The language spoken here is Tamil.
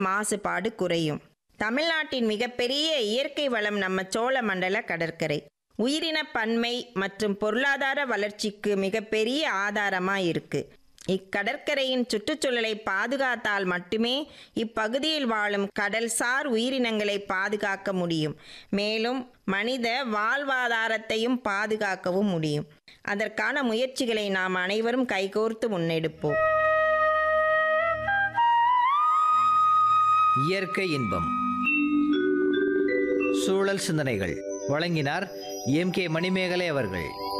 மாசுபாடு குறையும் தமிழ்நாட்டின் மிகப்பெரிய இயற்கை வளம் நம்ம சோழமண்டல கடற்கரை உயிரின பன்மை மற்றும் பொருளாதார வளர்ச்சிக்கு மிகப்பெரிய ஆதாரமா இருக்கு இக்கடற்கரையின் சுற்றுச்சூழலை பாதுகாத்தால் மட்டுமே இப்பகுதியில் வாழும் கடல்சார் உயிரினங்களை பாதுகாக்க முடியும் மேலும் மனித வாழ்வாதாரத்தையும் பாதுகாக்கவும் முடியும் அதற்கான முயற்சிகளை நாம் அனைவரும் கைகோர்த்து முன்னெடுப்போம் இயற்கை இன்பம் சூழல் சிந்தனைகள் வழங்கினார் எம் கே மணிமேகலை அவர்கள்